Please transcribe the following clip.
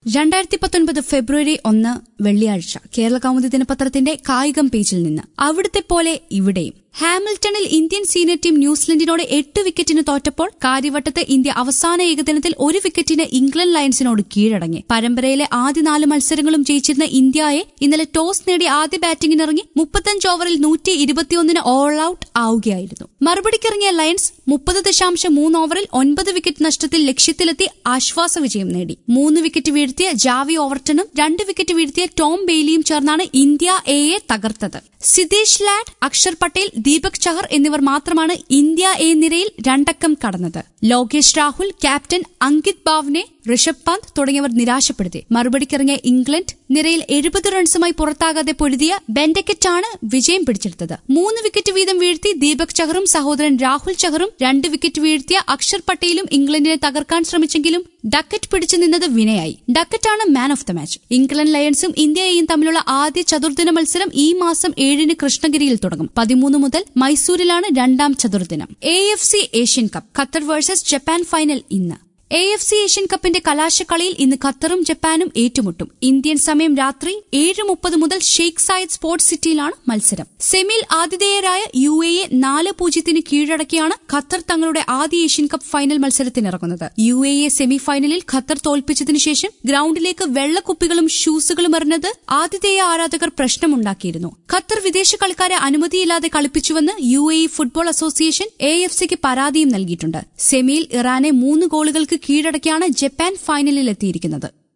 രണ്ടായിരത്തി പത്തൊൻപത് ഫെബ്രുവരി ഒന്ന് വെള്ളിയാഴ്ച കേരള കൗമുദി ദിനപത്രത്തിന്റെ കായികം പേജിൽ നിന്ന് അവിടുത്തെ പോലെ ഇവിടെയും ഹാമിൽട്ടണിൽ ഇന്ത്യൻ സീനിയർ ടീം ന്യൂസിലൻഡിനോട് എട്ട് വിക്കറ്റിന് തോറ്റപ്പോൾ കാര്യവട്ടത്ത് ഇന്ത്യ അവസാന ഏകദിനത്തിൽ ഒരു വിക്കറ്റിന് ഇംഗ്ലണ്ട് ലയൺസിനോട് കീഴടങ്ങി പരമ്പരയിലെ ആദ്യ നാല് മത്സരങ്ങളും ജയിച്ചിരുന്ന ഇന്ത്യയെ ഇന്നലെ ടോസ് നേടി ആദ്യ ബാറ്റിംഗിനിറങ്ങി മുപ്പത്തഞ്ച് ഓവറിൽ നൂറ്റി ഇരുപത്തിയൊന്നിന് ഓൾ ഔട്ട് ആവുകയായിരുന്നു മറുപടിക്കിറങ്ങിയ ലയൺസ് മുപ്പത് ദശാംശം മൂന്ന് ഓവറിൽ ഒൻപത് വിക്കറ്റ് നഷ്ടത്തിൽ ലക്ഷ്യത്തിലെത്തി ആശ്വാസ വിജയം നേടി മൂന്ന് വിക്കറ്റ് വീഴ്ത്തിയ ജാവി ഓവർട്ടണും രണ്ട് വിക്കറ്റ് വീഴ്ത്തിയ ടോം ബെയ്ലിയും ചേർന്നാണ് ഇന്ത്യ എയെ തകർത്തത് സിതേഷ് ലാഡ് അക്ഷർ പട്ടേൽ ദീപക് ചഹർ എന്നിവർ മാത്രമാണ് ഇന്ത്യ എ നിരയിൽ രണ്ടക്കം കടന്നത് ലോകേഷ് രാഹുൽ ക്യാപ്റ്റൻ അങ്കിത് ബാവ്നെ ഋഷഭ് പന്ത് തുടങ്ങിയവർ നിരാശപ്പെടുത്തി മറുപടിക്കിറങ്ങിയ ഇംഗ്ലണ്ട് നിരയിൽ എഴുപത് റൺസുമായി പുറത്താകാതെ പൊരുതിയ ബെൻഡക്കറ്റാണ് വിജയം പിടിച്ചെടുത്തത് മൂന്ന് വിക്കറ്റ് വീതം വീഴ്ത്തി ദീപക് ചഹറും സഹോദരൻ രാഹുൽ ചഹറും രണ്ട് വിക്കറ്റ് വീഴ്ത്തിയ അക്ഷർ പട്ടേലും ഇംഗ്ലണ്ടിനെ തകർക്കാൻ ശ്രമിച്ചെങ്കിലും ഡക്കറ്റ് പിടിച്ചു നിന്നത് വിനയായി ഡക്കറ്റാണ് man of the match England ലയൺസും ഇന്ത്യയെയും തമ്മിലുള്ള ആദ്യ ചതുർദിന മത്സരം ഈ മാസം ഏഴിന് കൃഷ്ണഗിരിയിൽ തുടങ്ങും പതിമൂന്ന് മുതൽ മൈസൂരിലാണ് രണ്ടാം ചതുർദിനം A F C Asian cup Qatar versus Japan final ഇന്ന് എ എഫ് സി ഏഷ്യൻ കപ്പിന്റെ കലാശക്കളിയിൽ ഇന്ന് ഖത്തറും ജപ്പാനും ഏറ്റുമുട്ടും ഇന്ത്യൻ സമയം രാത്രി ഏഴ് മുപ്പത് മുതൽ ഷെയ്ഖ് സായിദ് സ്പോർട്സ് സിറ്റിയിലാണ് മത്സരം സെമിയിൽ ആതിഥേയരായ യു എ എ നാല് പൂജ്യത്തിന് കീഴടക്കിയാണ് ഖത്തർ തങ്ങളുടെ ആദ്യ ഏഷ്യൻ കപ്പ് ഫൈനൽ മത്സരത്തിനിറങ്ങുന്നത് യു എ എ സെമി ഫൈനലിൽ ഖത്തർ തോൽപ്പിച്ചതിനു ശേഷം ഗ്രൌണ്ടിലേക്ക് വെള്ളക്കുപ്പികളും ഷൂസുകളും എറിഞ്ഞത് ആതിഥേയ ആരാധകർ പ്രശ്നമുണ്ടാക്കിയിരുന്നു ഖത്തർ വിദേശ കളിക്കാരെ അനുമതിയില്ലാതെ കളിപ്പിച്ചുവെന്ന് U A E football association A F സിക്ക് പരാതിയും നൽകിയിട്ടുണ്ട് സെമിയിൽ ഇറാനെ മൂന്ന് ഗോളുകൾക്ക് കീഴടക്കിയാണ് ജപ്പാൻ ഫൈനലിലെത്തിയിരിക്കുന്നത്